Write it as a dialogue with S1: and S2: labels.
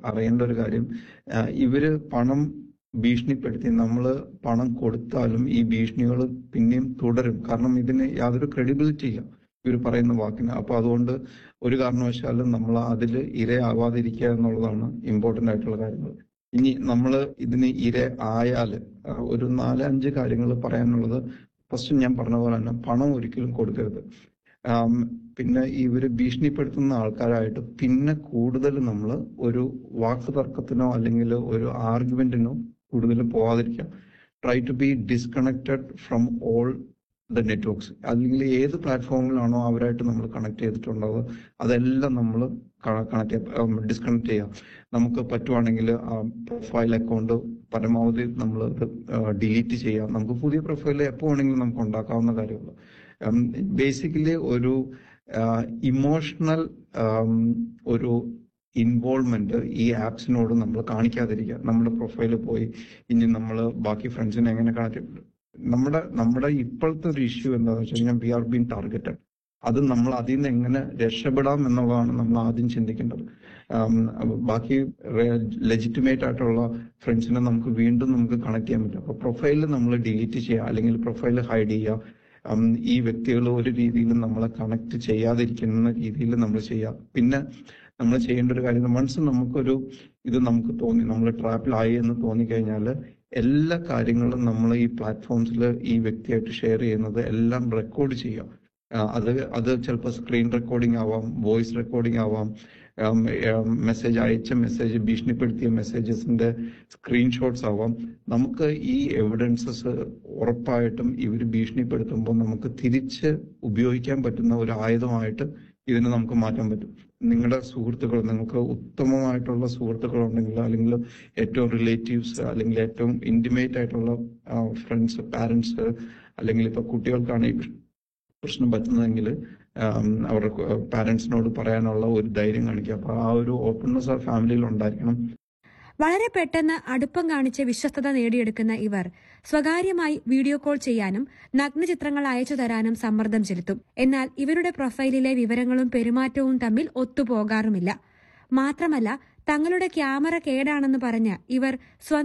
S1: അറിയേണ്ട ഒരു കാര്യം ആ, ഇവര് പണം ഭീഷണിപ്പെടുത്തി നമ്മൾ പണം കൊടുത്താലും ഈ ഭീഷണികൾ പിന്നെയും തുടരും കാരണം ഇതിന് യാതൊരു ക്രെഡിബിലിറ്റി ഇല്ല ഇവർ പറയുന്ന വാക്കിന് അപ്പൊ അതുകൊണ്ട് ഒരു കാരണവശാലും നമ്മൾ അതിൽ ഇരയാവാതിരിക്കുക എന്നുള്ളതാണ് ഇമ്പോർട്ടന്റ് ആയിട്ടുള്ള കാര്യങ്ങൾ ഇനി നമ്മൾ ഇതിന് ഇര ആയാല് ആ, ഒരു നാല് അഞ്ച് കാര്യങ്ങൾ പറയാനുള്ളത് ഫസ്റ്റ് ഞാൻ പറഞ്ഞ പോലെ തന്നെ പണം ഒരിക്കലും കൊടുക്കരുത് ആം, പിന്നെ ഇവര് ഭീഷണിപ്പെടുത്തുന്ന ആൾക്കാരായിട്ട് പിന്നെ കൂടുതൽ നമ്മൾ ഒരു വാക്ക് തർക്കത്തിനോ അല്ലെങ്കിൽ ഒരു ആർഗ്യുമെന്റിനോ കൂടുതൽ പോവാതിരിക്കാം try to be disconnected from all the networks അല്ലെങ്കിൽ ഏത് പ്ലാറ്റ്ഫോമിലാണോ അവരായിട്ട് നമ്മൾ കണക്ട് ചെയ്തിട്ടുള്ളത് അതെല്ലാം നമ്മൾ കണക്ട് ഡിസ്കണക്ട് ചെയ്യാം നമുക്ക് പറ്റുവാണെങ്കിൽ ആ പ്രൊഫൈൽ അക്കൗണ്ട് പരമാവധി നമ്മൾ ഡിലീറ്റ് ചെയ്യാം നമുക്ക് പുതിയ പ്രൊഫൈൽ എപ്പോൾ വേണമെങ്കിലും നമുക്ക് ഉണ്ടാക്കാവുന്ന കാര്യമുള്ളൂ ബേസിക്കലി ഒരു ഇമോഷണൽ ഒരു ഇൻവോൾവ്മെന്റ് ഈ ആപ്സിനോട് നമ്മൾ കാണിക്കാതിരിക്കുക നമ്മുടെ പ്രൊഫൈലിൽ പോയി ഇനി നമ്മൾ ബാക്കി ഫ്രണ്ട്സിനെ എങ്ങനെ കണക്ട് നമ്മുടെ നമ്മുടെ ഇപ്പോഴത്തെ ഒരു ഇഷ്യൂ എന്താണെന്ന് വെച്ച് കഴിഞ്ഞാൽ വി ആർ ബീൻ ടാർഗറ്റഡ് അത് നമ്മൾ അതിൽ നിന്ന് എങ്ങനെ രക്ഷപ്പെടാം എന്നുള്ളതാണ് നമ്മൾ ആദ്യം ചിന്തിക്കേണ്ടത് ആം, ബാക്കി ലെജിറ്റിമേറ്റ് ആയിട്ടുള്ള ഫ്രണ്ട്സിനെ നമുക്ക് വീണ്ടും നമുക്ക് കണക്ട് ചെയ്യാൻ പറ്റും അപ്പൊ പ്രൊഫൈലിൽ നമ്മൾ ഡിലീറ്റ് ചെയ്യുക അല്ലെങ്കിൽ പ്രൊഫൈൽ ഹൈഡ് ചെയ്യുക ഉം, ഈ വ്യക്തികൾ ഒരു രീതിയിലും നമ്മളെ കണക്ട് ചെയ്യാതിരിക്കുന്ന രീതിയിൽ നമ്മൾ ചെയ്യുക പിന്നെ നമ്മൾ ചെയ്യേണ്ട ഒരു കാര്യം വൺസ് നമുക്കൊരു ഇത് നമുക്ക് തോന്നി നമ്മൾ ട്രാപ്പിലായി എന്ന് തോന്നിക്കഴിഞ്ഞാൽ എല്ലാ കാര്യങ്ങളും നമ്മൾ ഈ പ്ലാറ്റ്ഫോംസിൽ ഈ വ്യക്തിയായിട്ട് ഷെയർ ചെയ്യുന്നത് എല്ലാം റെക്കോർഡ് ചെയ്യുക ആ, അത് അത് ചിലപ്പോൾ സ്ക്രീൻ റെക്കോർഡിംഗ് ആവാം വോയിസ് റെക്കോർഡിംഗ് ആവാം മെസ്സേജ് അയച്ച മെസ്സേജ് ഭീഷണിപ്പെടുത്തിയ മെസ്സേജസിന്റെ സ്ക്രീൻഷോട്ട്സ് ആവാം നമുക്ക് ഈ എവിഡൻസസ് ഉറപ്പായിട്ടും ഇവർ ഭീഷണിപ്പെടുത്തുമ്പോൾ നമുക്ക് തിരിച്ച് ഉപയോഗിക്കാൻ പറ്റുന്ന ഒരു ആയുധമായിട്ട് ഇതിനെ നമുക്ക് മാറ്റാൻ പറ്റും നിങ്ങളുടെ സുഹൃത്തുക്കൾ നിങ്ങൾക്ക് ഉത്തമമായിട്ടുള്ള സുഹൃത്തുക്കൾ ഉണ്ടെങ്കിൽ അല്ലെങ്കിൽ ഏറ്റവും റിലേറ്റീവ്സ് അല്ലെങ്കിൽ ഏറ്റവും ഇന്റിമേറ്റ് ആയിട്ടുള്ള ഫ്രണ്ട്സ് പാരന്റ്സ് അല്ലെങ്കിൽ ഇപ്പൊ കുട്ടികൾക്കാണ് ഈ പ്രശ്നം പറ്റുന്നതെങ്കിൽ അവരുടെ പാരന്റ്സിനോട് പറയാനുള്ള ഒരു ധൈര്യം കാണിക്കുക അപ്പൊ ആ ഒരു ഓപ്പൺനെസ് ആ ഫാമിലിയിൽ ഉണ്ടായിരിക്കണം
S2: വളരെ പെട്ടെന്ന് അടുപ്പം കാണിച്ച് വിശ്വസ്തത നേടിയെടുക്കുന്ന ഇവർ സ്വകാര്യമായി വീഡിയോ കോൾ ചെയ്യാനും നഗ്നചിത്രങ്ങൾ അയച്ചു തരാനും സമ്മർദ്ദം ചെലുത്തും എന്നാൽ ഇവരുടെ പ്രൊഫൈലിലെ വിവരങ്ങളും പെരുമാറ്റവും തമ്മിൽ ഒത്തുപോകാറുമില്ല മാത്രമല്ല തങ്ങളുടെ ക്യാമറ കേടാണെന്ന് പറഞ്ഞ് ഇവർ സ്വന്തം